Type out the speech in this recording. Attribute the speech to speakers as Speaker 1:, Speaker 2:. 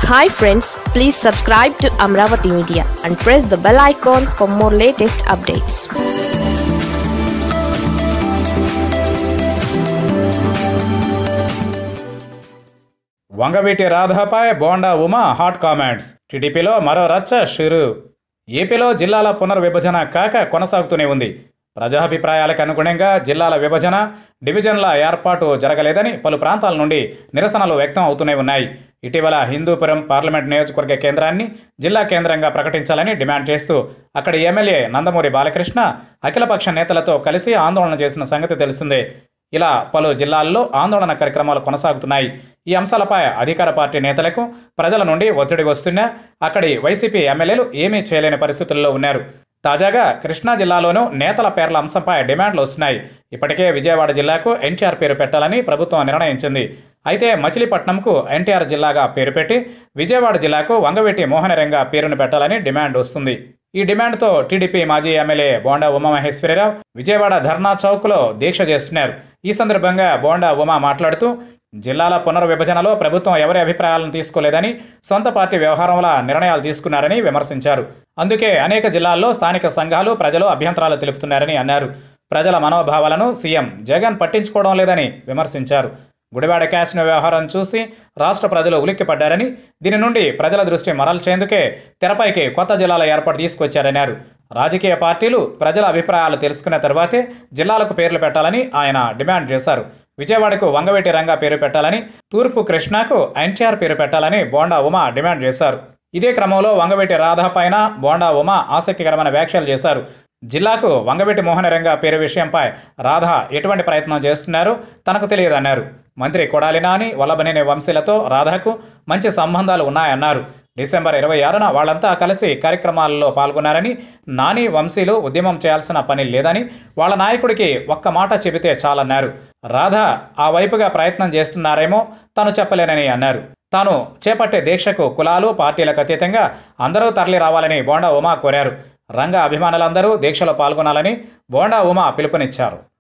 Speaker 1: hi friends please subscribe to Amaravati media and press the bell icon for more latest updates
Speaker 2: Vangaveeti రాధపై Bonda Uma hot comments టీడీపీలో మరో రచ్చ షురు ఏపీలో జిల్లాల పునర్విభజన కాక కొనసాగుతూనే ఉంది ప్రజాభిప్రాయాలకు అనుగుణంగా జిల్లాల విభజన డివిజన్ల ఏర్పాటు జరగలేదని పలు ప్రాంతాల నుండి నిరసనలు వ్యక్తం అవుతూనే ఉన్నాయి ఇటీవల హిందూపురం పార్లమెంట్ నియోజకవర్గ కేంద్రాన్ని జిల్లా కేంద్రంగా ప్రకటించాలని డిమాండ్ చేస్తూ అక్కడి ఎమ్మెల్యే నందమూరి బాలకృష్ణ అఖిలపక్ష నేతలతో కలిసి ఆందోళన చేసిన సంగతి తెలిసిందే ఇలా పలు జిల్లాల్లో ఆందోళన కార్యక్రమాలు కొనసాగుతున్నాయి ఈ అంశాలపై అధికార పార్టీ నేతలకు ప్రజల నుండి ఒత్తిడి వస్తున్నా అక్కడి వైసీపీ ఎమ్మెల్యేలు ఏమీ చేయలేని పరిస్థితుల్లో ఉన్నారు తాజాగా కృష్ణా జిల్లాలోనూ నేతల పేర్ల అంశంపై డిమాండ్లు వస్తున్నాయి ఇప్పటికే విజయవాడ జిల్లాకు ఎన్టీఆర్ పేరు పెట్టాలని ప్రభుత్వం నిర్ణయించింది అయితే మచిలీపట్నంకు ఎన్టీఆర్ జిల్లాగా పేరు పెట్టి విజయవాడ జిల్లాకు వంగవీటి మోహనరంగ పేరును పెట్టాలని డిమాండ్ వస్తుంది ఈ డిమాండ్తో టీడీపీ మాజీ ఎమ్మెల్యే బోండా ఉమామహేశ్వరరావు విజయవాడ ధర్నా చౌక్లో దీక్ష చేస్తున్నారు ఈ సందర్భంగా బోండా ఉమా మాట్లాడుతూ జిల్లాల పునర్విభజనలో ప్రభుత్వం ఎవరి అభిప్రాయాలను తీసుకోలేదని సొంత పార్టీ వ్యవహారంలో నిర్ణయాలు తీసుకున్నారని విమర్శించారు అందుకే అనేక జిల్లాల్లో స్థానిక సంఘాలు ప్రజలు అభ్యంతరాలు తెలుపుతున్నారని అన్నారు ప్రజల మనోభావాలను సీఎం జగన్ పట్టించుకోవడం లేదని విమర్శించారు గుడివాడ క్యాష్ను వ్యవహారం చూసి రాష్ట్ర ప్రజలు ఉలిక్కిపడ్డారని దీని నుండి ప్రజల దృష్టి మరల్చేందుకే తెరపైకి కొత్త జిల్లాల ఏర్పాటు తీసుకొచ్చారన్నారు రాజకీయ పార్టీలు ప్రజల అభిప్రాయాలు తెలుసుకున్న తర్వాతే జిల్లాలకు పేర్లు పెట్టాలని ఆయన డిమాండ్ చేశారు విజయవాడకు వంగవీటి రంగా పేరు పెట్టాలని తూర్పు కృష్ణాకు ఎన్టీఆర్ పేరు పెట్టాలని బోండా ఉమా డిమాండ్ చేశారు ఇదే క్రమంలో వంగవీటి రాధ పైన బోండా ఉమా ఆసక్తికరమైన వ్యాఖ్యలు చేశారు జిల్లాకు వంగవీటి మోహనరంగ పేరు విషయంపై రాధ ఎటువంటి ప్రయత్నం చేస్తున్నారో తనకు తెలియదన్నారు మంత్రి కొడాలి నాని వల్లభనేని వంశీలతో రాధకు మంచి సంబంధాలు ఉన్నాయన్నారు డిసెంబర్ ఇరవై ఆరున వాళ్ళంతా కలిసి కార్యక్రమాల్లో పాల్గొన్నారని నాని వంశీలు ఉద్యమం చేయాల్సిన పని లేదని వాళ్ళ నాయకుడికి ఒక్క మాట చెబితే చాలన్నారు రాధ ఆ వైపుగా ప్రయత్నం చేస్తున్నారేమో తాను చెప్పలేనని అన్నారు తాను చేపట్టే దీక్షకు కులాలు పార్టీలకు అతీతంగా అందరూ తరలి రావాలని బోండా ఉమా కోరారు రంగ అభిమానులందరూ దీక్షలో పాల్గొనాలని బోండా ఉమా పిలుపునిచ్చారు